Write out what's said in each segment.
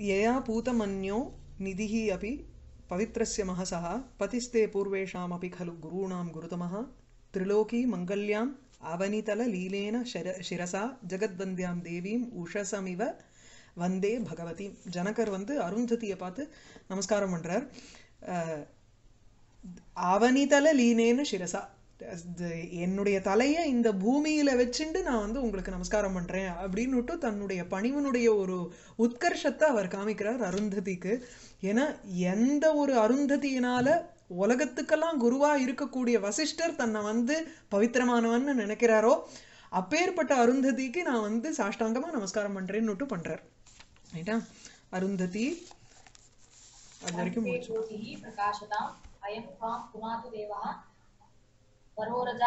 यया पूतमन्यो निधिः अपि पवित्रस्य महसः पतिस्ते पूर्वेषामपि खलु गुरूणां गुरुतमः त्रिलोकी मङ्गल्याम् அவனிதலலீலேன शर शिरसा ஜெகத்வந்தியாம் தேவீம் உஷசமிவ வந்தே பகவதி ஜனகர் வந்து அருந்ததியை பார்த்து நமஸ்காரம் பண்றார் அஹ், அவனிதல லீனேன்னு சிரசா அது என்னுடைய தலையை இந்த பூமியில வச்சுண்டு நான் வந்து உங்களுக்கு நமஸ்காரம் பண்றேன் அப்படின்னுட்டு தன்னுடைய பணிவனுடைய ஒரு உத்கர்ஷத்தை அவர் காமிக்கிறார் அருந்ததிக்கு ஏன்னா எந்த ஒரு அருந்ததியினால உலகத்துக்கெல்லாம் குருவா இருக்கக்கூடிய வசிஷ்டர் தன்னை வந்து பவித்திரமானவன்னு நினைக்கிறாரோ அப்பேற்பட்ட அருந்ததிக்கு நான் வந்து சாஷ்டாங்கமா நமஸ்காரம் பண்றேன்னுட்டு பண்றார் ரைட்டா அருந்ததி அது வரைக்கும் अन्ते முடிச்சோம் ज्योतिः प्रकाशताम् अयं त्वां पुनातु देवः वरोरजा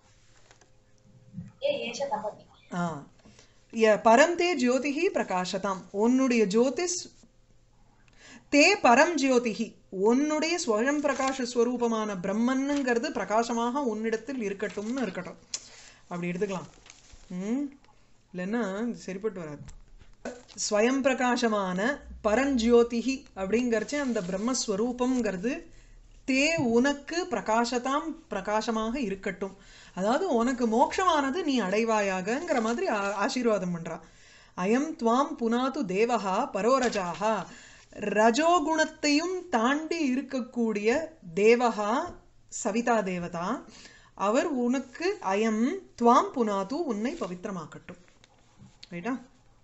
ये एष तपति ஆ ய பரந்தே ஜோதிஹி பிரகாசதாம் உன்னுடைய ஜோதிஸ் தே பரம் ஜோதிஹி உன்னுடைய ஸ்வயம் பிரகாச ஸ்வரூபமான பிரம்மன்னுங்கிறது பிரகாசமாக உன்னிடத்தில் இருக்கட்டும்னு இருக்கட்டும் அப்படி எடுத்துக்கலாம் ம் இல்லைன்னா இது சரிப்பட்டு வராது ஸ்வயம் பிரகாசமான பரஞ்சோதிஹி அப்படிங்கறச்சே அந்த பிரம்மஸ்வரூபம்ங்கிறது தே உனக்கு பிரகாசதாம் பிரகாசமாக இருக்கட்டும் அதாவது உனக்கு மோட்சமானது நீ அடைவாயாகங்கிற மாதிரி ஆ- ஆசீர்வாதம் பண்றா அயம் துவாம் புனாது தேவஹா பரோரஜாஹா ரஜோகுணத்தையும் தாண்டி இருக்கக்கூடிய தேவஹா சவிதா தேவதா அவர் உனக்கு அயம் துவாம் புனாது உன்னை பவித்திரமாக்கட்டும் ரைட்டா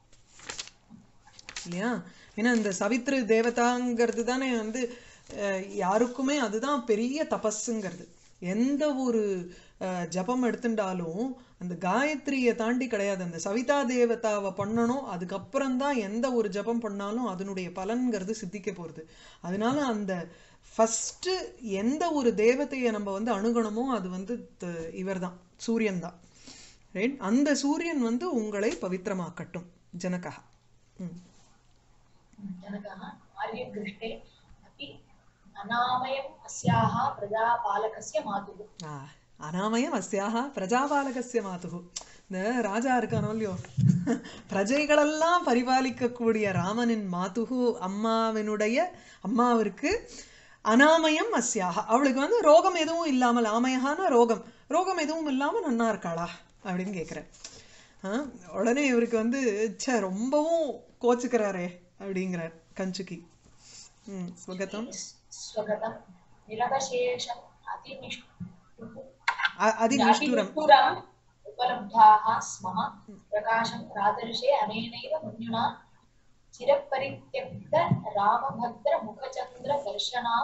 இல்லையா ஏன்னா இந்த சவித்ரு தேவதாங்கிறது தானே வந்து அஹ், யாருக்குமே அதுதான் பெரிய தபஸுங்கிறது எந்த ஒரு அஹ், ஜபம் எடுத்துட்டாலும் அந்த காயத்ரியை தாண்டி கிடையாது அந்த சவிதா தேவதாவை பண்ணணும் அதுக்கப்புறம் தான் எந்த ஒரு ஜபம் பண்ணாலும் அதனுடைய பலன்கிறது சித்திக்க போறது அதனால அந்த ஃபர்ஸ்ட் எந்த ஒரு தேவதையை நம்ம வந்து அணுகணுமோ அது வந்து இவர் தான் சூரியன் தான் ரைட் அந்த சூரியன் வந்து உங்களை பவித்திரமாக்கட்டும் ஜனகா ம் जनकः आर्यगृष्टे अपि अनामयम् अस्याः प्रजापालकस्य मातुः ஆ, அனாமயம் அஸ்யாக பிரஜாபாலகசிய மாதுகு இந்த ராஜா இருக்கானோ இல்லையோ பிரஜைகளெல்லாம் பரிபாலிக்கக்கூடிய ராமனின் மாதுகு அம்மாவினுடைய அம்மாவிற்கு அனாமயம் அஸ்யாக அவளுக்கு வந்து ரோகம் எதுவும் இல்லாமல் ஆமயகான ரோகம் ரோகம் எதுவும் இல்லாமல் நன்னா இருக்காளா அப்படின்னு கேட்குறேன் ஆ, உடனே இவருக்கு வந்து ச்சே ரொம்பவும் கோச்சுக்கிறாரே அப்படிங்கிறார் கஞ்சுக்கி ம் ஸ்வகதம் स्वगतं निरवशेषम् अतिनिष्ठुः அ- அதிநிஷ்டுரம் अतिनिष्ठुरम् उपलब्धाः स्मः प्रकाशं रादर्शे अनेनैव मन्युना चिरपरित्यक्त रामभद्रमुखचन्द्रदर्शनां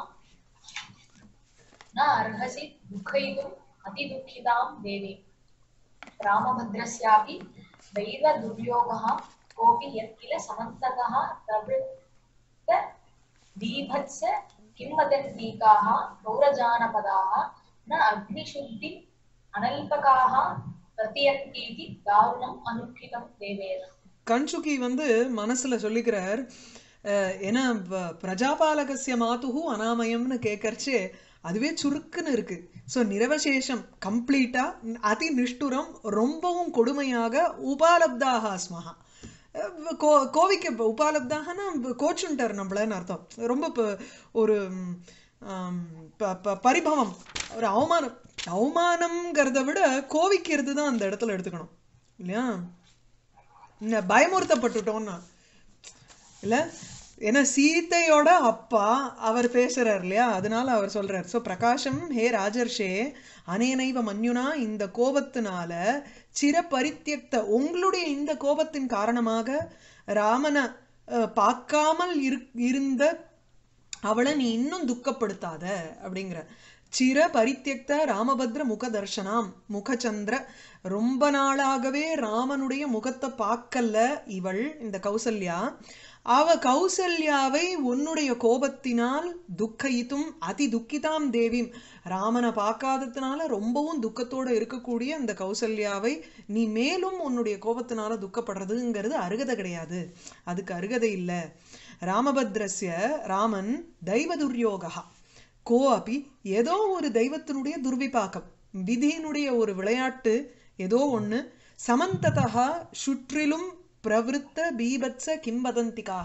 न अर्हसि दुःखयितुम् अतिदुःखितां देवी रामभद्रस्यापि दैवदुर्योगः कोऽपि यत्किल समन्ततः प्रवृत्त बीभत्स किंवदन्तीकाः पौरजानपदाः न अग्निशुद्धिम् अनल्पकाः प्रतियन्तीति दारुणम् अनुष्ठितं देवेन கன்சுகி வந்து மனசுல சொல்லிக்கிறார் அஹ், ஏன்னா வ- பிரஜாபாலகசிய மாதுகு அனாமயம்னு கேட்கறச்சே அதுவே சுருக்குன்னு இருக்கு ஸோ நிரவசேஷம் கம்ப்ளீட்டா அதி நிஷ்டுரம் ரொம்பவும் கொடுமையாக உபாலப்தாக ஸ்மஹா அஹ், கோ கோவிக்க உபாலப்தாகனா கோச்சுன்ட்டார் நம்மளன்னு அர்த்தம் ரொம்ப ப- ஒரு ம், ஆம், ப- ப- பரிபவம் ஒரு அவமானம் அவமானம்ங்கிறத விட கோவிக்கிறது தான் அந்த இடத்துல எடுத்துக்கணும் இல்லையா இந்த பயமுறுத்தப்பட்டுட்டோம்னா இல்ல ஏன்னா சீதையோட அப்பா அவர் பேசுறார் இல்லையா அதனால அவர் சொல்றார் சோ பிரகாஷம் ஹே ராஜர்ஷே அனேனைவ மன்யுனா இந்த கோபத்தினால சிர பரித்தியக்த உங்களுடைய இந்த கோபத்தின் காரணமாக ராமனை அஹ், பார்க்காமல் இரு- இருந்த அவளை நீ இன்னும் துக்கப்படுத்தாத அப்படிங்கிற சிர பரித்தியக்த ராமபத்ர முக தர்ஷனாம் முகச்சந்திர ரொம்ப நாளாகவே ராமனுடைய முகத்தை பார்க்கல இவள் இந்த கௌசல்யா அவ கௌசல்யாவை உன்னுடைய கோபத்தினால் துக்கயித்தும் அதி துக்கிதாம் தேவீம் ராமனை பார்க்காததுனால ரொம்பவும் துக்கத்தோட இருக்கக்கூடிய அந்த கௌசல்யாவை நீ மேலும் உன்னுடைய கோபத்தினால துக்கப்படுறதுங்கிறது அருகதை கிடையாது அதுக்கு அருகதை இல்லை ராமபத்ரஸ்ய ராமன் தெய்வ துர்யோகா கோ அபி ஏதோ ஒரு தெய்வத்தினுடைய துர்விபாக்கம் விதியினுடைய ஒரு விளையாட்டு ஏதோ ஒண்ணு சமந்ததா சுற்றிலும் பிரவருத்த பீபத்ச கிம்பதந்திக்காக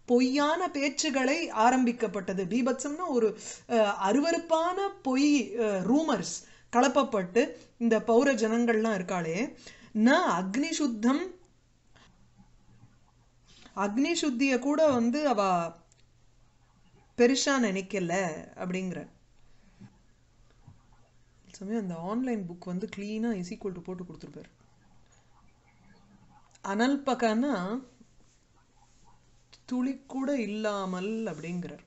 பொய்யான பேச்சுகளை ஆரம்பிக்கப்பட்டது பீபத்சம்னா ஒரு அஹ், அருவருப்பான பொய் ரூமர்ஸ் கலப்பப்பட்டு இந்த பௌர ஜனங்கள்லாம் இருக்காளே ந அக்னி சுத்தம் அக்னி சுத்திய கூட வந்து அவ பெருசா நினைக்கல அப்படிங்கிற சமயம் அந்த ஆன்லைன் புக் வந்து கிளீனா இஸ் ஈக்குவல் டு போட்டு கொடுத்துருப்பாரு அனல்பகனா துளி கூட இல்லாமல் அப்படிங்கிறார்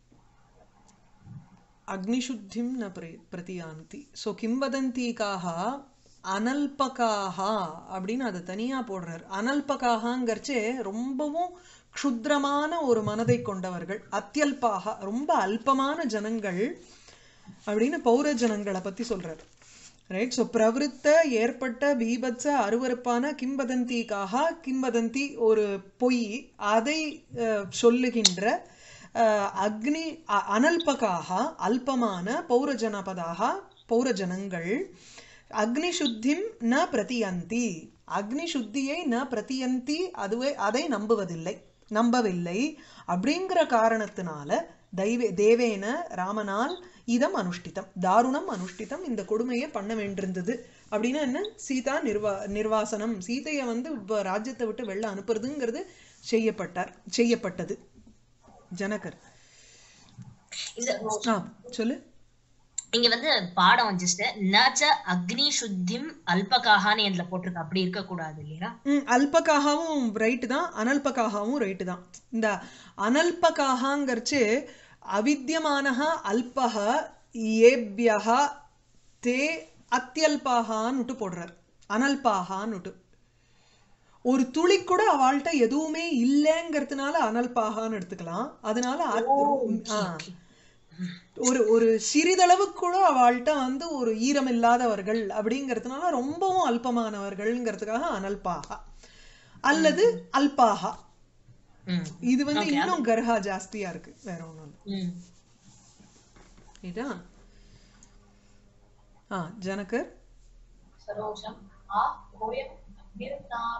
அக்னிசுத்திம் ந பிர பிரதியாந்தி ஸோ கிம்பதந்தீக்காக அனல்பகாக அப்படின்னு அதை தனியா போடுறார் அனல்பகாகங்கிறச்சே ரொம்பவும் க்ஷுத்ரமான ஒரு மனதை கொண்டவர்கள் அத்தியல்பாக ரொம்ப அல்பமான ஜனங்கள் அப்படின்னு பௌர ஜனங்களை பத்தி சொல்றார் ரைட் ஸோ பிரவருத்த ஏற்பட்ட பீபத்ச அருவருப்பான கிம்பதந்திக்காக கிம்பதந்தி ஒரு பொய் அதை அஹ், சொல்லுகின்ற அஹ், அக்னி அ- அனல்பகாக அல்பமான பௌரஜனபதாக பௌரஜனங்கள் அக்னி சுத்திம் ந பிரதியந்தி அக்னி சுத்தியை ந பிரதியந்தி அதுவே அதை நம்புவதில்லை நம்பவில்லை அப்படிங்கிற காரணத்தினால தெய்வே தேவேன ராமனால் இதம் அனுஷ்டிதம் தாருணம் அனுஷ்டிதம் இந்த கொடுமையை பண்ண வேண்டியிருந்தது அப்படின்னா என்ன சீதா நிர்வா நிர்வாசனம் சீதையை வந்து இப்ப ராஜ்யத்தை விட்டு வெளில அனுப்புறதுங்கிறது செய்யப்பட்டார் செய்யப்பட்டது ஜனகர் இது ஆ சொல்லு இங்க வந்து பாடம் ஜஸ்ட் நச்ச அக்னி சுத்திம் அல்பகாகான்னு இதுல போட்டிருக்கு அப்படி இருக்க கூடாது இல்லையா ம் அல்பகாகவும் ரைட்டு தான் அனல்பகாகவும் ரைட்டு தான் இந்த அனல்பகாகங்கிறச்சு அவித்தியமானः அல்பக ஏபியः தே அத்தியல்பாகான்னுட்டு போடுறார் அனல்பாகான்னுட்டு ஒரு துளி கூட அவள்கிட்ட எதுவுமே இல்லைங்கிறதுனால அனல்பாகான்னு எடுத்துக்கலாம் அதனால அத்- ஆ. ஒரு ஒரு சிறிதளவு கூட அவள்கிட்ட வந்து ஒரு ஈரம் இல்லாதவர்கள் அப்படிங்கிறதுனால ரொம்பவும் அல்பமானவர்கள்ங்கிறதுக்காக அனல்பாகா அல்லது அல்பாகா ம் இது வந்து இன்னும் கர்ஹா ஜாஸ்தியா இருக்கு வேற ஒண்ணும் இல்லை ம் இதா ஆ ஜனகர் सरोषम् आ कोऽयं निर्नाम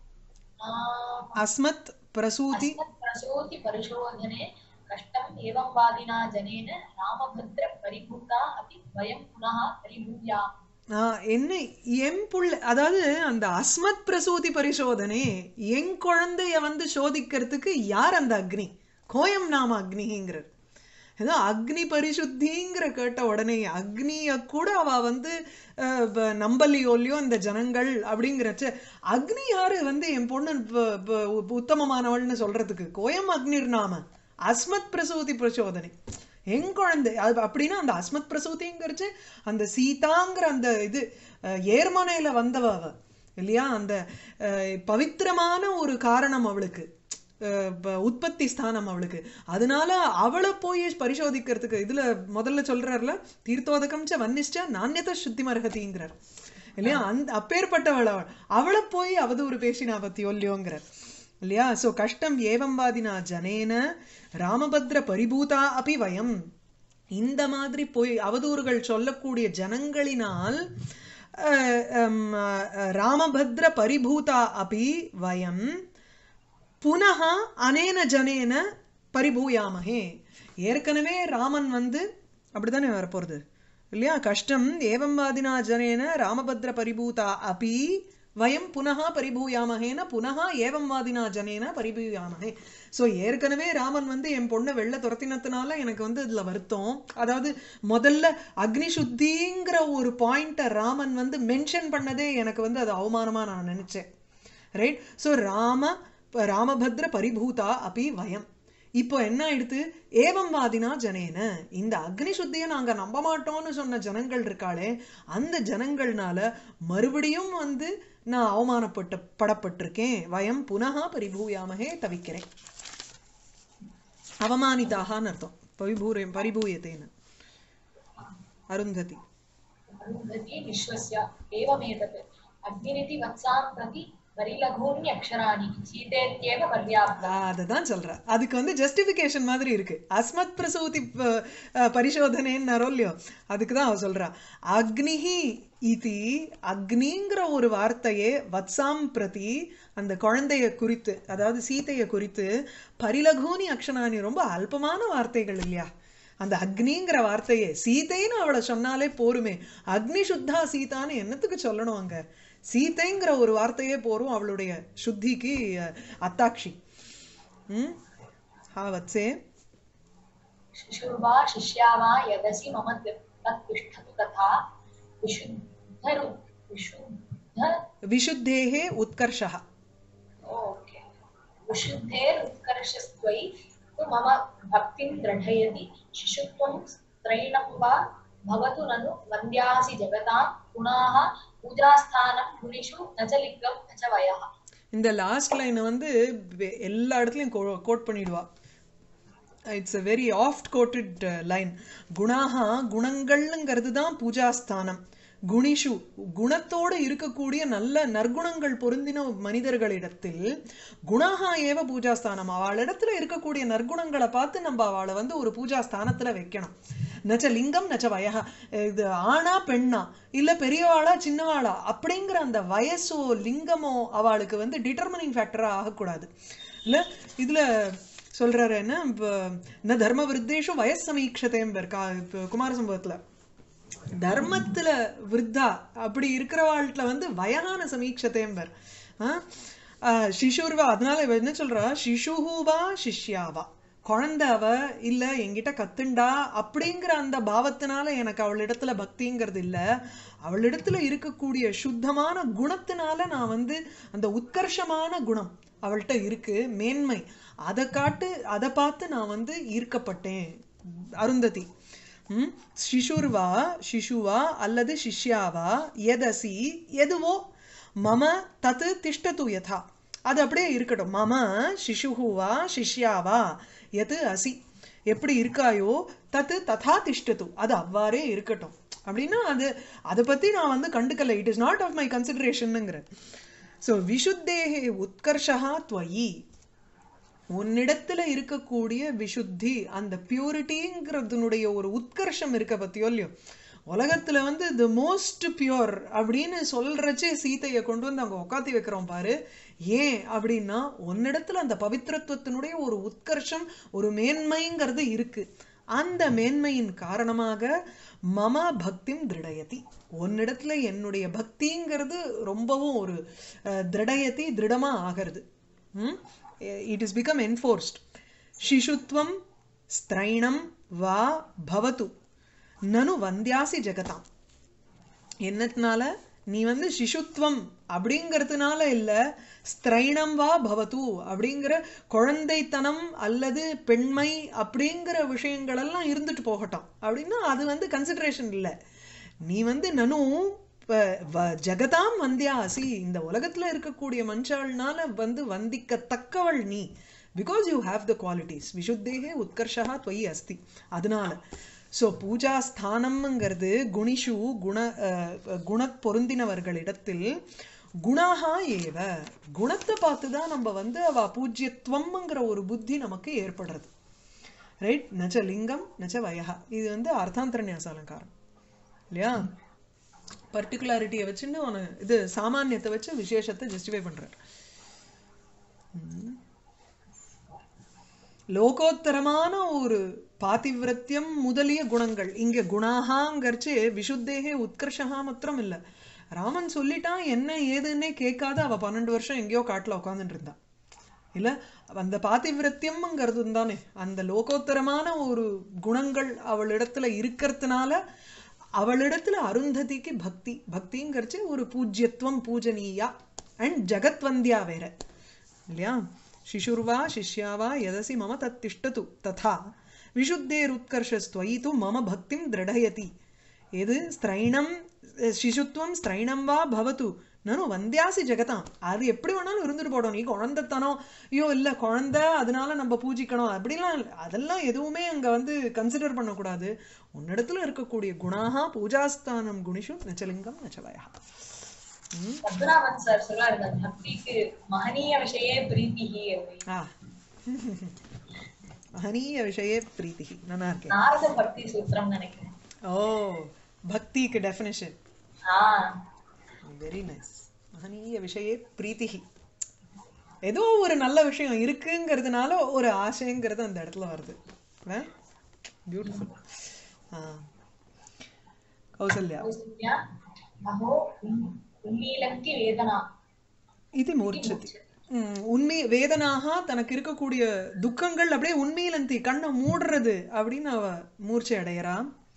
नाम அஸ்மத் பிரசூதி अस्मत्प्रसूति परिशोधने कष्टम् एवं वादिना जनेन रामभद्रपरिभूता अपि वयं पुनः परिभूया ஆ, என்ன என் புள்ள அதாவது அந்த அஸ்மத் பிரசூதி பரிசோதனை என் குழந்தைய வந்து சோதிக்கிறதுக்கு யார் அந்த அக்னி கோயம் நாம அக்னிங்கிறார் ஏதோ அக்னி பரிசுத்திங்கிற கேட்ட உடனே அக்னிய கூட அவ வந்து அஹ், வ- நம்பலையோ இல்லையோ இந்த ஜனங்கள் அப்படிங்கிறச்ச அக்னி யாரு வந்து என் பொண்ணு வ- வ- உத்தமமானவள்னு சொல்றதுக்கு கோயம் அக்னிர் நாம அஸ்மத் பிரசூதி பிரசோதனை என் குழந்தை அது அப்படின்னா அந்த அஸ்மத் பிரசூதிங்கிறச்சு அந்த சீதாங்கிற அந்த இது அஹ், ஏர்மனையில வந்தவ அவ இல்லையா அந்த அஹ், பவித்திரமான ஒரு காரணம் அவளுக்கு அஹ், ப- உற்பத்தி ஸ்தானம் அவளுக்கு அதனால அவளை போய் பரிசோதிக்கிறதுக்கு இதுல முதல்ல சொல்றாருல தீர்த்தோதகம் ச வன்னிஷ்ட நாண்யத சுத்தி மரகதிங்கிறார் இல்லையா அந்த அப்பேற்பட்டவள் அவள் அவளை போய் அவதூறு பேசினா பத்தியோ இல்லையோங்கிறார் இல்லையா சோ கஷ்டம் ஏவம் வாதினா ஜனேன ராமபத்ர பரிபூதா அபி வயம் இந்த மாதிரி போய் அவதூறுகள் சொல்லக்கூடிய ஜனங்களினால் அஹ், ஹம், அஹ், ராமபத்ர பரிபூதா அபி வயம் புனः அனேன ஜனேன பரிபூயாமஹே ஏற்கனவே ராமன் வந்து அப்படித்தானே வரப்போறது இல்லையா கஷ்டம் ஏவம் வாதினா ஜனேன ராமபத்ர பரிபூதா அபி வயம் புனः பரிபூயாமஹேன புனः ஏவம் வாதினா ஜனேன பரிபூயாமஹே ஸோ ஏற்கனவே ராமன் வந்து என் பொண்ணை வெளில துரத்தினதுனால எனக்கு வந்து இதுல வருத்தம் அதாவது முதல்ல அக்னி சுத்திங்கிற ஒரு பாயிண்ட்டை ராமன் வந்து மென்ஷன் பண்ணதே எனக்கு வந்து அது அவமானமா நான் நினைச்சேன் ரைட் ஸோ ராம ராமபத்ர பரிபூதா அப்படி வயம் இப்போ என்ன ஆயிடுத்து ஏவம் வாதினா ஜனேன இந்த அக்னி சுத்தியை நாங்க நம்ப மாட்டோம்னு சொன்ன ஜனங்கள் இருக்காளே அந்த ஜனங்கள்னால மறுபடியும் வந்து நான் அவமானப்பட்ட படப்பட்டிருக்கேன் வயம் புனகா பரிபூயாமகே தவிக்கிறேன் அவமானிதாகான்னு அர்த்தம் பரிபூரே பரிபூயத்தேன்னு அருந்ததி अरुन्धती विश्वस्य एवमेतत् अग्निरिति वत्सां प्रति परिलघूनि अक्षराणि सीतेत्येव पर्याप्तम् அதை தான் சொல்றேன் அதுக்கு வந்து ஜஸ்டிஃபிகேஷன் மாதிரி இருக்கு அஸ்மத் பிரசூதி ப- அஹ் பரிசோதனைன்னாரோ இல்லையோ அதுக்கு தான் அவ சொல்றா அக்னிஹி இதி அக்னிங்கிற ஒரு வார்த்தையே வத்சாம் பிரதி அந்த குழந்தைய குறித்து அதாவது சீதையை குறித்து பரிலகூனி அக்ஷனானி ரொம்ப அல்பமான வார்த்தைகள் இல்லையா அந்த அக்னிங்கிற வார்த்தையே சீதைன்னு அவளை சொன்னாலே போருமே அக்னி சுத்தா சீதான்னு என்னத்துக்கு சொல்லணும் அங்க சீதைங்கிற ஒரு வார்த்தையே போரும் அவளுடைய சுத்திக்கு அஹ், அத்தாட்சி ம் हा वत्से शिशुर्वा शिष्या वा यदसि मम तत्तिष्ठतु तथा विशुद्धरु विशुद्ध विशुद्धेः उत्कर्षः ओके विशुद्धेरुत्कर्षस्त्वयि तु मम भक्तिं दृढयति शिशुत्वं त्रैणं वा भवतु ननु वन्द्यासि जगतां गुणाः पूजास्थानं मुनिषु न च लिङ्गं न च वयः இந்த லாஸ்ட் லைனை வந்து வெ- எல்லா இடத்துலையும் கோட் பண்ணிடுவா it's a very oft quoted line குணாகா குணங்கள்ங்கிறது தான் பூஜாஸ்தானம் குணிஷு குணத்தோடு இருக்கக்கூடிய நல்ல நற்குணங்கள் பொருந்தின மனிதர்களிடத்தில் குணாகா ஏவ பூஜாஸ்தானம் அவளிடத்துல இருக்கக்கூடிய நற்குணங்களை பார்த்து நம்ம அவளை வந்து ஒரு பூஜாஸ்தானத்துல வைக்கணும் நச்ச லிங்கம் நச்ச வயகா இது ஆணா பெண்ணா இல்ல பெரியவாளா சின்னவாளா அப்படிங்கிற அந்த வயசோ லிங்கமோ அவளுக்கு வந்து டிட்டர்மினிங் ஃபேக்டரா ஆகக்கூடாது இல்ல இதுல சொல்றாரு என்ன இப்ப, ந தர்ம விருத்தேஷு வயசு சமீட்சத்தையும் கா இப்ப குமார சம்பவத்துல தர்மத்துல விருத்தா அப்படி இருக்கிறவாள்கிட்ட வந்து வயகான சமீட்சத்தையம்பர் சிசுர்வா அதனால இவ என்ன சொல்றா சிசுஹூவா சிஷ்யாவா குழந்தை அவ இல்ல என்கிட்ட கத்துண்டா அப்படிங்கிற அந்த பாவத்தினால எனக்கு அவளிடத்துல பக்திங்கிறது இல்ல அவளிடத்துல இருக்கக்கூடிய சுத்தமான குணத்தினால நான் வந்து அந்த உத்கர்ஷமான குணம் அவள்கிட்ட இருக்கு மேன்மை அதை காட்டு அதை பார்த்து நான் வந்து ஈர்க்கப்பட்டேன் அருந்ததி ம் சிசுர்வா சிசுவா அல்லது சிஷ்யாவா எதசி எதுவோ மம தத்து திஷ்டது யதா அது அப்படியே இருக்கட்டும் மம சிசுஹுவா சிஷ்யாவா எது அசி எப்படி இருக்காயோ தத்து ததா திஷ்டது அது அவ்வாறே இருக்கட்டும் அப்படின்னா அது அதை பத்தி நான் வந்து கண்டுக்கல it is not of my கன்சிடரேஷனுங்கிற ஸோ விஷுத்தேகே உத்கர்ஷா துவயி உன்னிடத்துல இருக்கக்கூடிய விசுத்தி அந்த பியூரிட்டிங்கிறதுனுடைய ஒரு உத்கர்ஷம் இருக்க பத்தியோ இல்லையோ உலகத்துல வந்து தி மோஸ்ட் பியூர் அப்படின்னு சொல்றச்சே சீதையை கொண்டு வந்து அங்க உட்காத்தி வைக்கிறோம் பாரு ஏன் அப்படின்னா உன்னிடத்துல அந்த பவித்திரத்துவத்தினுடைய ஒரு உத்கர்ஷம் ஒரு மேன்மைங்கிறது இருக்கு அந்த மேன்மையின் காரணமாக மம பக்திம் திருடயதி உன்னிடத்துல என்னுடைய பக்திங்கிறது ரொம்பவும் ஒரு அஹ், திருடயதி திருடமா ஆகிறது இட் இஸ் பிகம் என்ஃபோர்ஸ்ட் சிசுத்வம் ஸ்திரைணம் வா பவத்து நனு வந்தியாசி ஜெகதாம் என்னத்தினால நீ வந்து சிசுத்வம் அப்படிங்கிறதுனால இல்ல ஸ்திரைணம் வா பவத்து அப்படிங்கிற குழந்தைத்தனம் அல்லது பெண்மை அப்படிங்கிற விஷயங்கள் எல்லாம் இருந்துட்டு போகட்டும் அப்படின்னா அது வந்து கன்சிடரேஷன் இல்ல நீ வந்து நனு ப- வ- ஜெகதாம் வந்தியாசி இந்த உலகத்துல இருக்கக்கூடிய மனுஷாள்னால வந்து வந்திக்கத்தக்கவள் நீ because you have the qualities விசுத்தேகே உத்கர்ஷா துவயி அஸ்தி அதனால ஸோ பூஜா ஸ்தானம்ங்கிறது குணிஷு குண அஹ், குண பொருந்தினவர்களிடத்தில் குணாகா ஏவ குணத்தை பார்த்து தான் நம்ம வந்து அவ பூஜ்யத்துவம்ங்கிற ஒரு புத்தி நமக்கு ஏற்படுறது ரைட் நச்ச லிங்கம் நச்ச வயஹா இது வந்து அர்த்தாந்தர நியாச அலங்காரம் இல்லையா பர்டிகுலாரிட்டியை வச்சுன்னு அவனு இது சாமானியத்தை வச்சு விசேஷத்தை ஜஸ்டிஃபை பண்றார் ம். லோகோத்தரமான ஒரு பாதிவிரத்தியம் முதலிய குணங்கள் இங்க குணாகாங்கிறச்சு விசுத்தேகே உத்கர்ஷகா மாத்திரம் இல்ல ராமன் சொல்லிட்டான் என்ன ஏதுன்னே கேட்காத அவ பன்னெண்டு வருஷம் எங்கேயோ காட்டுல உட்காந்துட்டு இருந்தா இல்ல அந்த பாதிவிரத்தியம்ங்கிறது தானே அந்த லோகோத்தரமான ஒரு குணங்கள் அவளிடத்துல இருக்கிறதுனால அவளிடத்துல அருந்ததிக்கு பக்தி பக்திங்கிறச்சு ஒரு பூஜ்யத்துவம் பூஜனீயா அண்ட் ஜகத்வந்தியா வேற இல்லையா शिशुर्वा शिष्या वा यदसि मम तत्तिष्ठतु तथा विशुद्धेरुत्कर्षस्त्वयि तु मम भक्तिं दृढयति यद् स्त्रैणं சிசுத்துவம் ஸ்திரைணம் வா பவத்து நானும் வந்தியாசி ஜெகதாம் அது எப்படி வேணாலும் இருந்துட்டு போடும் நீ குழந்தைத்தனம் ஐயோ இல்ல குழந்தை அதனால நம்ம பூஜிக்கணும் அப்படிலாம் இல்ல. அதெல்லாம் எதுவுமே அங்க வந்து கன்சிடர் பண்ணக்கூடாது உன்னிடத்துல இருக்கக்கூடிய குணாகா பூஜாஸ்தானம் குணிஷு நச்சலிங்கம் நச்சவயா பத்மநாபன் சார் சொல்றாரு இந்த பக்திக்கு மகனீய விஷயே பிரீத்திகி அப்படின்னு ஆ மகனீய விஷயே பிரீத்தி நல்லா இருக்கேன் நாரத பக்தி சூத்திரம் நினைக்கிறேன் ஓ பக்திக்கு டெஃபினிஷன் ஆஹ் வெரி நைஸ் மகனீய விஷயே பிரீத்திகி ஏதோ ஒரு நல்ல விஷயம் இருக்குங்கிறதுனால ஒரு ஆசைங்கிறது அந்த இடத்துல வருது பியூட்டிஃபுல் கௌசல்யா கௌசல்யா அஹோ உம்- உன்மீலங்கி வேதனா இது மூர்ச்சதி ம், உண்மை வேதனாக தனக்கு இருக்கக்கூடிய துக்கங்கள் அப்படியே உண்மையிலந்தி கண்ணை மூடுறது அப்படின்னு அவ மூர்ச்சை அடையறா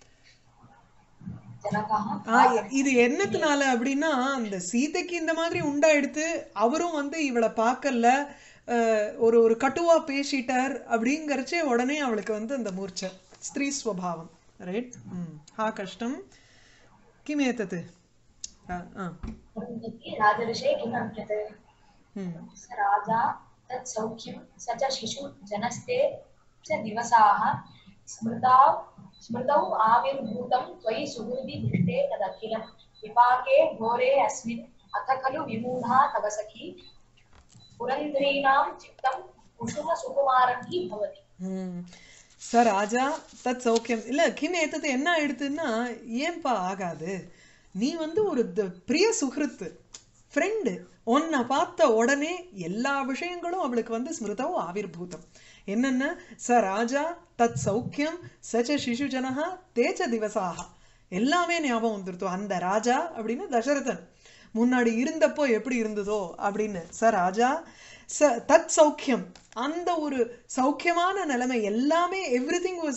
ஜனகாக ஆ, இது என்னத்தினால அப்படின்னா அந்த சீதைக்கு இந்த மாதிரி உண்டாயிடுத்து அவரும் வந்து இவளை பார்க்கல அஹ், ஒரு ஒரு கட்டுவா பேசிட்டார் அப்படிங்கறச்சே உடனே அவளுக்கு வந்து அந்த மூர்ச்சை ஸ்திரீ ஸ்வபாவம் ரைட் ஹா கஷ்டம் கிமேத்தது ஆ ஆ. अरुन्धती राजऋषे किम् अभ्यते ம் स राजा तत् सौख्यं स च शिशु जनस्ते च दिवसाः स्मृता स्मृतौ आविर्भूतं त्वयि सुहृदि दृष्टे तदखिलं विपाके घोरे अस्मिन् अथ खलु विमूढा तव सखी पुरन्ध्रीणां चित्तं कुसुमसुकुमारं हि भवति ம். சார் ராஜா தத் சௌக்கியம் இல்ல கிம் ஏத்தது என்ன ஆயிடுத்துன்னா ஏன்பா ஆகாது நீ வந்து ஒரு த- பிரிய சுகிருத்து ஃப்ரெண்டு உன்னை பார்த்த உடனே எல்லா விஷயங்களும் அவளுக்கு வந்து ஸ்மிருதவோ ஆவிர்பூதம் என்னென்ன ச ராஜா தத் சௌக்கியம் சச்ச சிசு ஜனஹா தேச்ச திவசாக எல்லாமே ஞாபகம் வந்துருத்தோ அந்த ராஜா அப்படின்னு தசரதன் முன்னாடி இருந்தப்போ எப்படி இருந்ததோ அப்படின்னு ச ராஜா ச தத் சௌக்கியம் அந்த ஒரு சௌக்கியமான நிலைமை எல்லாமே எவ்ரி திங் வாஸ்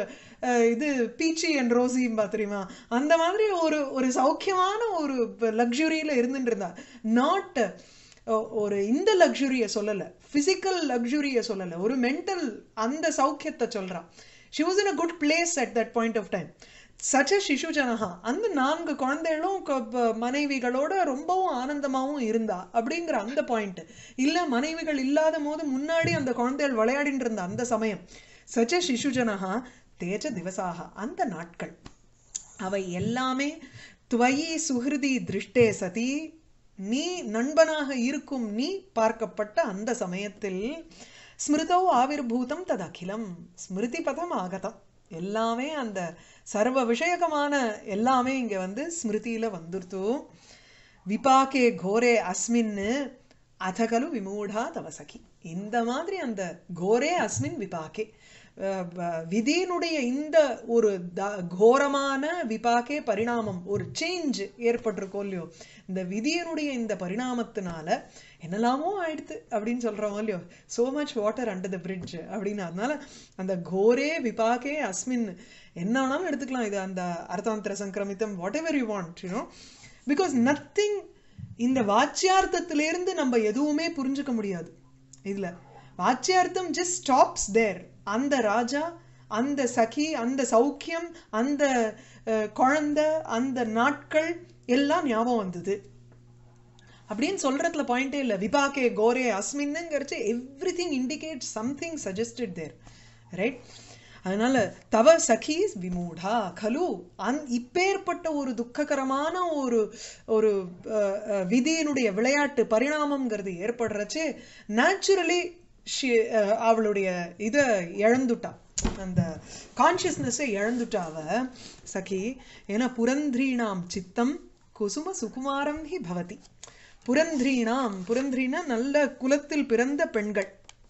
இது பீச்சி அண்ட் ரோசிம்பா தெரியுமா அந்த மாதிரி ஒரு ஒரு சௌக்கியமான ஒரு லக்ஸுரியில் இருந்துட்டு இருந்தா நாட் ஒரு இந்த லக்ஸுரியை சொல்லலை ஃபிசிக்கல் லக்ஸுரியை சொல்லலை ஒரு மென்டல் அந்த சௌக்கியத்தை சொல்றான் she was in a good place at that point of time சச்ச சிசு ஜனஹா அந்த நான்கு குழந்தைகளும் க- ப- மனைவிகளோட ரொம்பவும் ஆனந்தமாவும் இருந்தா அப்படிங்கிற அந்த பாயிண்ட் இல்ல மனைவிகள் இல்லாத போது முன்னாடி அந்த குழந்தைகள் விளையாடிட்டு இருந்த அந்த சமயம் சச்ச சிசு ஜனஹா தேஜ திவசாக அந்த நாட்கள் அவை எல்லாமே துவயி சுஹிருதி திருஷ்டே சதி நீ நண்பனாக இருக்கும் நீ பார்க்கப்பட்ட அந்த சமயத்தில் ஸ்மிருதோ ஆவிர்பூதம் தது அகிலம் ஸ்மிருதி பதம் ஆகதம் எல்லாமே அந்த சர்வ விஷயகமான எல்லாமே இங்க வந்து ஸ்மிருதியில வந்துருத்து விபாக்கே கோரே அஸ்மின்னு அதகலு விமூடா தவசகி இந்த மாதிரி அந்த கோரே அஸ்மின் விபாக்கே அஹ் வ- விதியினுடைய இந்த ஒரு த- கோரமான விபாக்கே பரிணாமம் ஒரு சேஞ்ச் ஏற்பட்டிருக்கோ இல்லையோ இந்த விதியினுடைய இந்த பரிணாமத்தினால என்னெல்லாமோ ஆயிடுத்து அப்படின்னு சொல்றோம் இல்லையோ so much water under the bridge அப்படின்னு அதனால அந்த கோரே விபாக்கே அஸ்மின் என்ன வேணாலும் எடுத்துக்கலாம் இது அந்த அர்த்தாந்திர சங்கிரமித்தம் whatever you want you know because nothing இந்த வாச்சியார்த்தத்திலிருந்து நம்ம எதுவுமே புரிஞ்சுக்க முடியாது இதுல வாச்சியார்த்தம் ஜஸ்ட் ஸ்டாப்ஸ் தேர் அந்த ராஜா அந்த சகி அந்த சௌக்கியம் அந்த அஹ், குழந்தை அந்த நாட்கள் எல்லாம் ஞாபகம் வந்தது அப்படின்னு சொல்றதுல பாயிண்டே இல்லை விபாக்கே கோரே அஸ்மின்னுங்கிறச்சு everything indicate something suggested there right அதனால தவ சகீஸ் விமூடா கலு அந் இப்பேற்பட்ட ஒரு துக்ககரமான ஒரு ஒரு அஹ், அஹ், விதியினுடைய விளையாட்டு பரிணாமம்ங்கிறது ஏற்படுறச்சு நேச்சுரலி அவளுடைய இதை இழந்துட்டா அந்த கான்சியஸ்னஸை இழந்துட்டா அவ சகி ஏன்னா புரந்திரீணாம் சித்தம் குசும சுகுமாரம் ஹி பவதி புரந்திரீணாம் புரந்திரீனா நல்ல குலத்தில் பிறந்த பெண்கள்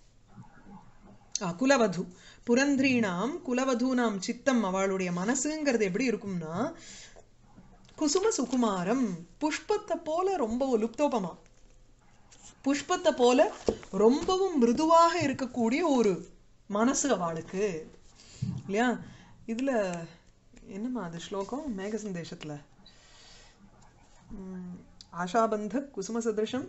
ஆ, குலவது புரந்திரீணாம் குலவதூனாம் சித்தம் அவளுடைய மனசுங்கிறது எப்படி இருக்கும்னா குசும சுகுமாரம் புஷ்பத்தை போல ரொம்ப லுப்தோபமா புஷ்பத்தை போல ரொம்பவும் மிருதுவாக இருக்கக்கூடிய ஒரு மனசு அவளுக்கு இல்லையா இதுல என்னம்மா அது ஸ்லோகம் மேக சந்தேஷத்துல ம், ஆஷாபந்த குசும சதிருஷம்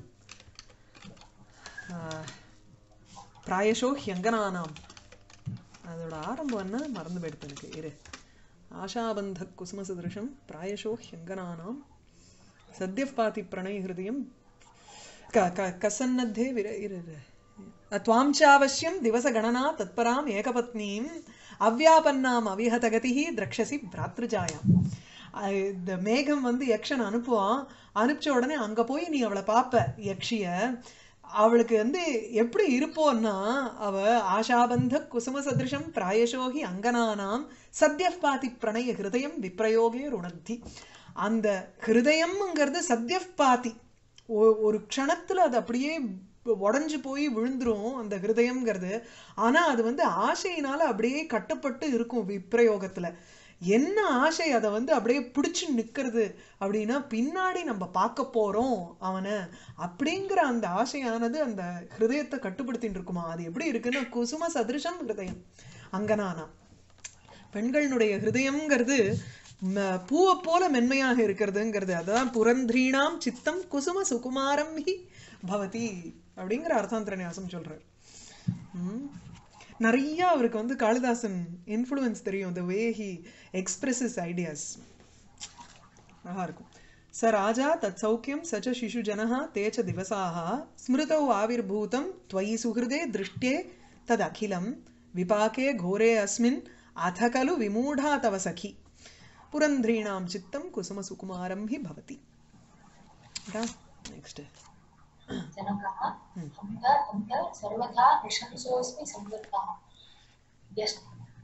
பிராயசோ ஹியங்கனானாம் அதோட ஆரம்பம் என்ன மறந்து போயிடுத்து எனக்கு இரு ஆஷாபந்த குசும சதிருஷம் பிராயசோ ஹியங்கனானாம் சத்யபாதி பிரணய ஹிருதயம் க க கசன்னத்தே விர இரு இரு. त्वां चावश्यं दिवसगणना तत्पराम् एकपत्नीम् अव्यापन्नाम् अविहतगतिः द्रक्ष्यसि भ्रातृजायाम् அஹ் இந்த மேகம் வந்து யக்ஷன் அனுப்புவான் அனுப்பிச்ச உடனே அங்க போய் நீ அவளை பார்ப்ப யக்ஷிய அவளுக்கு வந்து எப்படி இருப்போன்னா அவ ஆஷாபந்த குசும சதிருஷம் பிராயசோகி அங்கனானாம் சத்ய பாதி பிரணய ஹிருதயம் விப்ரயோகே ருணத்தி அந்த ஹிருதயம்ங்கிறது சத்ய பாதி ஒ- ஒரு க்ஷணத்துல அது அப்படியே உடைஞ்சு போய் விழுந்துரும் அந்த ஹிருதயம்ங்கிறது ஆனா அது வந்து ஆசையினால அப்படியே கட்டுப்பட்டு இருக்கும் விப்ரயோகத்துல என்ன ஆசை அதை வந்து அப்படியே பிடிச்சு நிக்கிறது அப்படின்னா பின்னாடி நம்ம பார்க்க போறோம் அவனை அப்படிங்கிற அந்த ஆசையானது அந்த ஹிருதயத்தை கட்டுப்படுத்தின்னு இருக்குமா அது எப்படி இருக்குன்னா குசும சதிருஷம் ஹிருதயம் அங்கனானா பெண்களுடைய ஹிருதயம்ங்கிறது ம- பூவை போல மென்மையாக இருக்கிறதுங்கிறது அதுதான் புரந்திரீணாம் சித்தம் குசும சுகுமாரம் ஹி பவதி அப்படிங்கிற அர்த்தாந்திர நியாசம் சொல்றார் ம். நிறைய அவருக்கு வந்து காளிதாசன் இன்ஃப்ளூயன்ஸ் தெரியும் the way he expresses ideas அழகா இருக்கும் ச ராஜா தத் சௌக்கியம் ச ச சிசு ஜனः ते च दिवसाः स्मृतौ आविर्भूतं त्वयि सुहृदे दृष्ट्ये तदखिलं विपाके घोरे अस्मिन् अथ खलु विमूढा तव सखी पुरन्ध्रीणां चित्तं कुसुमसुकुमारं हि भवति नेक्स्ट् जनकः हन्त हन्त सर्वथा नृशंसोऽस्मि संवृत्तः यस्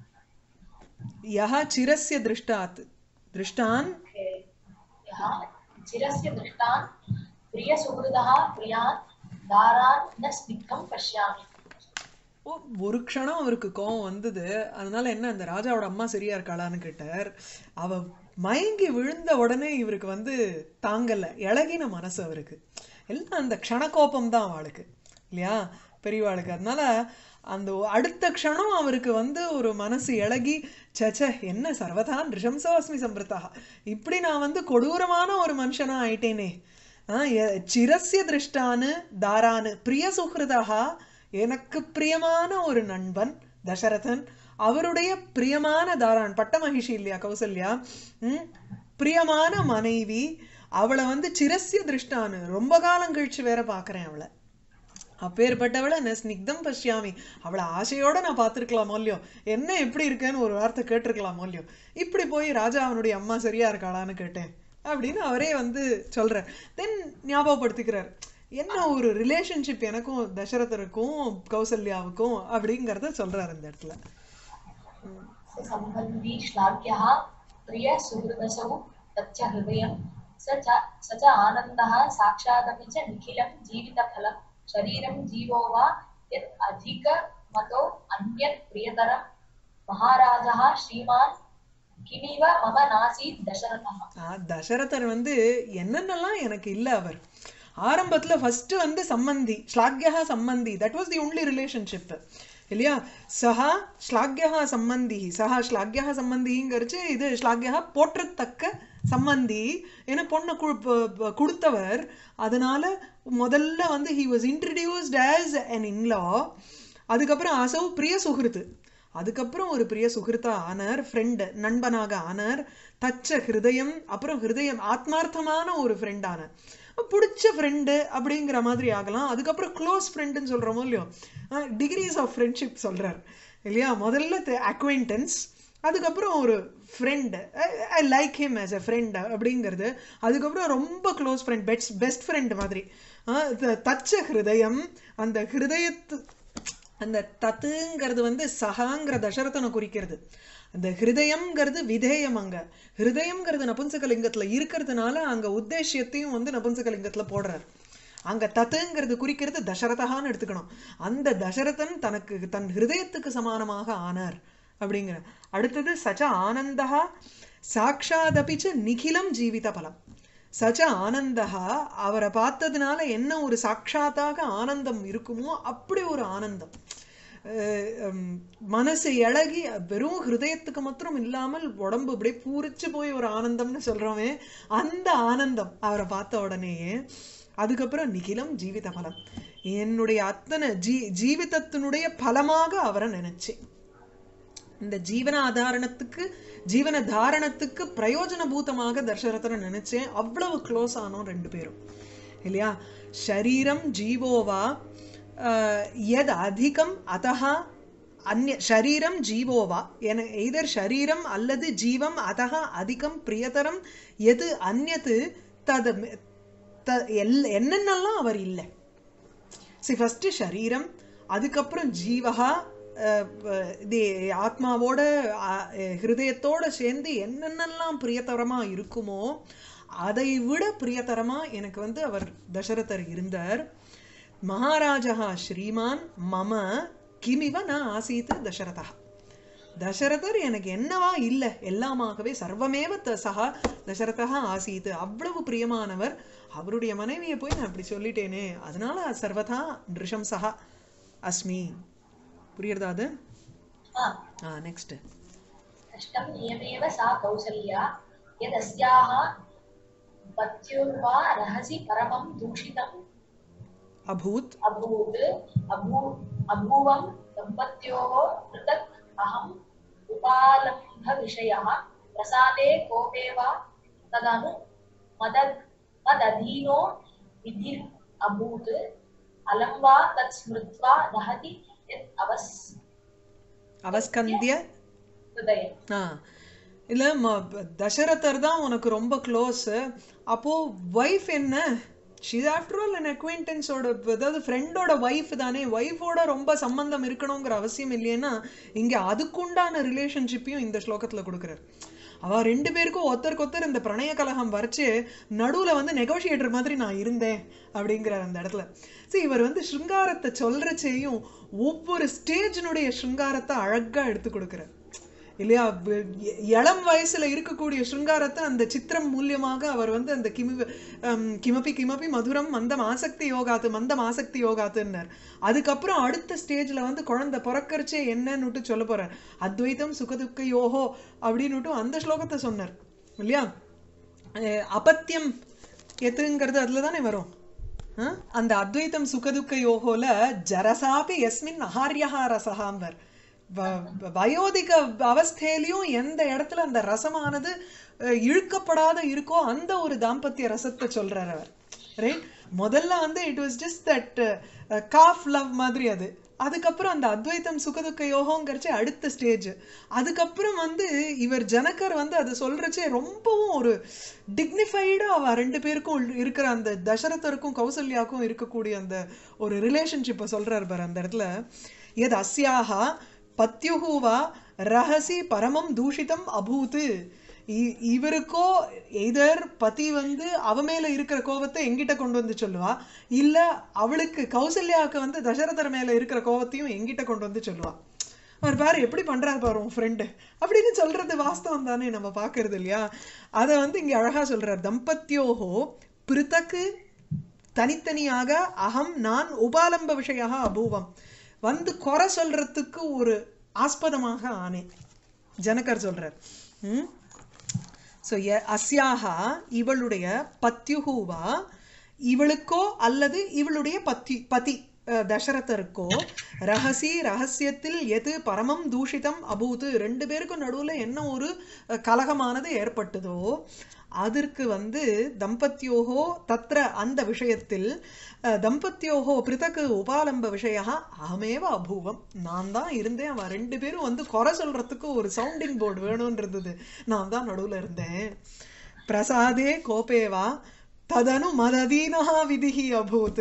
यः चिरस्य दृष्टात् दृष्टान् यः चिरस्य दृष्टान् प्रियसुहृदः प्रियान् दारान् न स्निग्धं पश्यामि ஓ, ஒரு க்ஷணம் அவருக்கு கோவம் வந்தது அதனால என்ன அந்த ராஜாவோட அம்மா சரியா இருக்காளான்னு கேட்டார் அவ மயங்கி விழுந்த உடனே இவருக்கு வந்து தாங்கல இழகின மனசு அவருக்கு எல்லாம் அந்த க்ஷணகோபம் தான் அவளுக்கு இல்லையா பெரியவாளுக்கு அதனால அந்த அடுத்த க்ஷணம் அவருக்கு வந்து ஒரு மனசு இழகி சச்ச என்ன சர்வதான் ரிஷம்சோஸ்மி சம்பிரதா இப்படி நான் வந்து கொடூரமான ஒரு மனுஷனா ஆயிட்டேனே ஆ, எ- சிரஸ்ய திருஷ்டானு தாரானு பிரிய சுஹிருதா எனக்கு பிரியமான ஒரு நண்பன் தசரதன் அவருடைய பிரியமான தாரான் பட்ட மகிஷி இல்லையா கௌசல்யா ம் பிரியமான மனைவி அவளை வந்து சிரஸ்ய திருஷ்டானு ரொம்ப காலம் கழிச்சு வேற பார்க்கறேன் அவளை அப்பேற்பட்டவளை நான் ஸ்னிக்தம் பஷ்யாமி அவளை ஆசையோட நான் பார்த்துருக்கலாமோ இல்லையோ என்ன எப்படி இருக்கேன்னு ஒரு வார்த்தை கேட்டிருக்கலாமோ இல்லையோ இப்படி போய் ராஜா அவனுடைய அம்மா சரியா இருக்காளான்னு கேட்டேன் அப்படின்னு அவரே வந்து சொல்றார் தென் ஞாபகப்படுத்திக்கிறார் என்ன ஒரு ரிலேஷன்ஷிப் எனக்கும் தசரதருக்கும் கௌசல்யாவுக்கும் அப்படிங்கிறத சொல்றாரு இந்த இடத்துல स सम्बन्धी श्लाघ्यः प्रियसुहृदसौ तच्च हृदयं स च स च आनन्दः साक्षादपि च निखिलं जीवितफलं शरीरं जीवो वा यत् अधिकमतो अन्यत् प्रियतरं महाराजः श्रीमान् किमिव मम नासीत् दशरथः ஆ, தசரதர் வந்து என்னென்னலாம் எனக்கு இல்ல அவர் ஆரம்பத்துல ஃபர்ஸ்ட் வந்து சம்மந்தி ஸ்லாக்யா சம்மந்தி that was the only relationship இல்லையா சஹா ஸ்லாக்யா சம்மந்தி சஹா ஸ்லாக்யா சம்மந்திங்கிறச்சு இது ஸ்லாக்யா போற்றத்தக்க சம்மந்தி ஏன்னா பொண்ணை கு ப- ப- கொடுத்தவர் அதனால முதல்ல வந்து he was introduced as an in-law அதுக்கப்புறம் அசௌ பிரிய சுகிருத்து அதுக்கப்புறம் ஒரு பிரிய சுகிருத்தா ஆனார் ஃப்ரெண்டு நண்பனாக ஆனார் தச்ச ஹிருதயம் அப்புறம் ஹிருதயம் ஆத்மார்த்தமான ஒரு ஃப்ரெண்ட் ஆனார் பிடிச்ச ஃப்ரெண்டு அப்படிங்கிற மாதிரி ஆகலாம் அதுக்கப்புறம் க்ளோஸ் ஃப்ரெண்டுன்னு சொல்கிறோமோ இல்லையோ டிகிரிஸ் ஆஃப் ஃப்ரெண்ட்ஷிப் சொல்கிறார் இல்லையா முதல்ல அக்வைண்டன்ஸ் அதுக்கப்புறம் ஒரு friend I like him as a friend அப்படிங்கிறது அதுக்கப்புறம் ரொம்ப close friend best best friend மாதிரி அஹ் த- தச்ச ஹிருதயம் அந்த ஹிருதயத்து அந்த தத்துங்கிறது வந்து சகாங்கிற தசரதனை குறிக்கிறது அந்த ஹிருதயம்ங்கிறது விதேயம் அங்க ஹிருதயம்ங்கிறது நபும்சகலிங்கத்துல இருக்கிறதுனால அங்க உத்தேசியத்தையும் வந்து நபும்சகலிங்கத்துல போடுறார் அங்க தத்துங்கிறது குறிக்கிறது தசரதகான்னு எடுத்துக்கணும் அந்த தசரதன் தனக்கு தன் ஹிருதயத்துக்கு சமானமாக ஆனார் அப்படிங்கிற அடுத்தது சச்ச ஆனந்தா சாட்சாதபிச்ச நிகிலம் ஜீவித பலம் சச்ச ஆனந்தா அவரை பார்த்ததுனால என்ன ஒரு சாட்சாத்தாக ஆனந்தம் இருக்குமோ அப்படி ஒரு ஆனந்தம் அஹ் உம் மனசு இழகி வெறும் ஹிருதயத்துக்கு மாத்திரம் இல்லாமல் உடம்பு அப்படியே பூரிச்சு போய் ஒரு ஆனந்தம்னு சொல்றோமே அந்த ஆனந்தம் அவரை பார்த்த உடனேயே அதுக்கப்புறம் நிகிலம் ஜீவித பலம் என்னுடைய அத்தனை ஜீ ஜீவிதத்தினுடைய பலமாக அவரை நினைச்சேன் இந்த ஜீவன ஆதாரணத்துக்கு ஜீவன தாரணத்துக்கு பிரயோஜனபூதமாக தர்ஷரதனை நினைச்சேன் அவ்வளவு க்ளோஸ் ஆனோம் ரெண்டு பேரும் இல்லையா ஷரீரம் ஜீவோவா ஆஹ், யத் அதிகம் அதஹா அந்நிய ஷரீரம் ஜீவோவா என எய்தர் ஷரீரம் அல்லது ஜீவம் அதக அதிகம் பிரியதரம் எது அந்நது தது த எல் என்னென்னலாம் அவர் இல்லை சி ஃபஸ்ட்டு ஷரீரம் அதுக்கப்புறம் ஜீவகா அஹ், ப- இது ஆத்மாவோட அஹ், ஹிருதயத்தோட சேர்ந்து என்னென்னலாம் பிரியதரமா இருக்குமோ அதை விட பிரியதரமா எனக்கு வந்து அவர் தசரதர் இருந்தார் மகாராஜா ஸ்ரீமான் மம கிமிவ ந ஆசீத் தசரதா தசரதர் எனக்கு என்னவா இல்லை எல்லாமாகவே சர்வமேவ த சகா தசரதா ஆசீத் அவ்வளவு பிரியமானவர் அவருடைய மனைவியை போய் நான் அப்படி சொல்லிட்டேனே அதனால சர்வதா நிருஷம் சகா அஸ்மி புரியுறதா அது ஆ ஆ நெக்ஸ்ட் कष्टं नियमेव सा कौसल्या यदस्याः पत्युर्वा रहसि परमं दूषितम् அபூத் अभूत् अभू अभूवं दम्पत्योः पृथक् अहम् उपालम्भविषयः प्रसादे कोपे वा तदनु मद मदधीनो विधिर् अभूत् अलं वा तत् स्मृत्वा दहति यत् अवस् அவஸ்கந்திய हृदयम् ஆ இல்லை ம தசரதர் தான் உனக்கு ரொம்ப க்ளோஸ் அப்போ ஒய்ஃப் என்ன ஷீஸ் ஆஃப்டர் ஆல் அன் அக்வைண்டன்ஸோட அதாவது ஃப்ரெண்டோட ஒய்ஃப் தானே ஒய்ஃபோட ரொம்ப சம்பந்தம் இருக்கணுங்கிற அவசியம் இல்லையேன்னா இங்கே அதுக்குண்டான ரிலேஷன்ஷிப்பையும் இந்த ஸ்லோகத்தில் கொடுக்குறாரு அவ ரெண்டு பேருக்கும் ஒருத்தருக்கு ஒருத்தர் இந்த பிரணய கலகம் வரைச்சு நடுவில் வந்து நெகோஷியேட்டர் மாதிரி நான் இருந்தேன் அப்படிங்கிறார் அந்த இடத்துல சரி இவர் வந்து ஸ்ருங்காரத்தை சொல்றச்சேயும் ஒவ்வொரு ஸ்டேஜினுடைய ஸ்ருங்காரத்தை அழகா எடுத்து கொடுக்குறார் இல்லையா வ- எ- இளம் வயசுல இருக்கக்கூடிய ஸ்ருங்காரத்தை அந்த சித்திரம் மூலியமாக அவர் வந்து அந்த கிமி ஹம், கிமபி கிமபி மதுரம் மந்தம் ஆசக்தி யோகாத்து மந்தம் ஆசக்தி யோகாத்துன்னார் அதுக்கப்புறம் அடுத்த ஸ்டேஜ்ல வந்து குழந்தை பிறக்கறச்சே என்னன்னுட்டு சொல்ல போறார் அத்வைதம் சுகதுக்க யோகோ அப்படின்னுட்டு அந்த ஸ்லோகத்தை சொன்னார் இல்லையா அஹ், அபத்தியம் எத்துங்கிறது அதுல தானே வரும் ஆ? அந்த அத்வைத்தம் சுகதுக்க யோகோல ஜரசாபி எஸ்மின் அஹாரியஹா ரசகாம்பர் வ- வ- வயோதிக அவஸ்தையிலையும் எந்த இடத்துல அந்த ரசமானது அஹ், இழுக்கப்படாத இருக்கோ அந்த ஒரு தாம்பத்திய ரசத்தை சொல்றார் அவர் ரைட் முதல்ல வந்து it was just that calf love மாதிரி அது அதுக்கப்புறம் அந்த அத்வைத்தம் சுகதுக்க யோகங்கிறச்சே அடுத்த ஸ்டேஜ் அதுக்கப்புறம் வந்து இவர் ஜனகர் வந்து அது சொல்றச்சே ரொம்பவும் ஒரு டிக்னிஃபைடாக அவ ரெண்டு பேருக்கும் உள்- இருக்கிற அந்த தசரதருக்கும் கௌசல்யாவுக்கும் இருக்கக்கூடிய அந்த ஒரு ரிலேஷன்ஷிப்பை சொல்றார் பாரு அந்த இடத்துல எது அஸ்யாஹா பத்யுஹூவா ரகசி பரமம் தூஷிதம் அபூத்து இ- இவருக்கோ எதர் பதி வந்து அவ மேல இருக்கிற கோபத்தை எங்கிட்ட கொண்டு வந்து சொல்லுவா இல்ல அவளுக்கு கௌசல்யாவுக்கு வந்து தசரதர் மேல இருக்கிற கோபத்தையும் எங்கிட்ட கொண்டு வந்து சொல்லுவா அவர் பாரு எப்படி பண்றாரு பாரு உன் ஃப்ரெண்டு அப்படின்னு சொல்றது வாஸ்தவம் தானே நம்ம பார்க்கறது இல்லையா அதை வந்து இங்க அழகா சொல்றார் தம்பத்தியோகோ பிருத்தக்கு தனித்தனியாக அகம் நான் உபாலம்ப விஷயா அபூவம் வந்து குறை சொல்றதுக்கு ஒரு ஆஸ்பதமாக ஆனேன் ஜனகர் சொல்றார் ம் ஸோ அஸ்யாகா இவளுடைய பத்யுஹூவா இவளுக்கோ அல்லது இவளுடைய பத்தி பதி அஹ், தசரதருக்கோ ரகசி ரகசியத்தில் எது பரமம் தூஷிதம் அபூது ரெண்டு பேருக்கும் நடுவுல என்ன ஒரு அஹ், கலகமானது ஏற்பட்டதோ அதற்கு வந்து தம்பத்தியோகோ தத்ர அந்த விஷயத்தில் அஹ், தம்பத்தியோகோ பிருத்தக்கு உபாலம்ப விஷயா அகமேவ அபூவம் நான் தான் இருந்தேன் அவன் ரெண்டு பேரும் வந்து குறை சொல்றதுக்கு ஒரு சவுண்டிங் போர்டு வேணும்னு இருந்தது நான் தான் நடுவுல இருந்தேன் பிரசாதே கோபேவா ததனு மததீனா விதிஹி அபூத்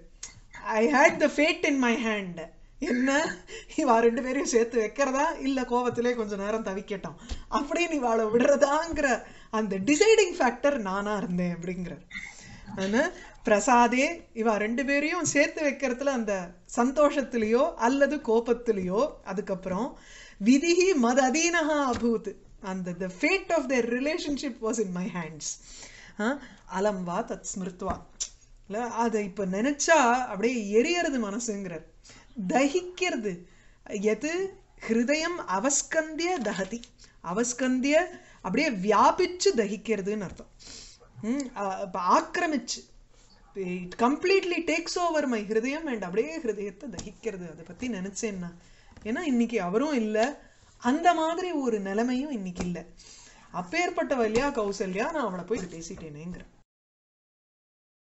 I hate the fate in my hand என்ன இவா ரெண்டு பேரையும் சேர்த்து வைக்கிறதா இல்ல கோவத்திலே கொஞ்ச நேரம் தவிக்கட்டும் அப்படின்னு இவாளை விடுறதாங்கிற அந்த டிசைடிங் ஃபேக்டர் நானா இருந்தேன் அப்படிங்கிறார் ஆனா பிரசாதே இவா ரெண்டு பேரையும் சேர்த்து வைக்கிறதுல அந்த சந்தோஷத்திலேயோ அல்லது கோபத்திலேயோ அதுக்கப்புறம் விதிஹி மத அதீனஹா அபூத் அந்த the fate of their relationship was in my hands அலம் வா தத் ஸ்மிருத்வா இல்லை அதை இப்போ நினைச்சா அப்படியே எரியறது மனசுங்கிறார் தகிக்கிறது எது ஹிருதயம் அவஸ்கந்திய தகதி அவஸ்கந்திய அப்படியே வியாபிச்சு தகிக்கிறதுன்னு அர்த்தம் ம், அ- அப்ப ஆக்கிரமிச்சு it completely takes over my ஹிருதயம் அண்ட் அப்படியே ஹிருதயத்தை தகிக்கிறது அதை பத்தி நினைச்சேன்னா ஏன்னா இன்னைக்கு அவரும் இல்லை அந்த மாதிரி ஒரு நிலைமையும் இன்னைக்கு இல்லை அப்பேற்பட்ட வழியா கௌசல்யா நான் அவளை போய் பேசிட்டேனேங்கிறேன்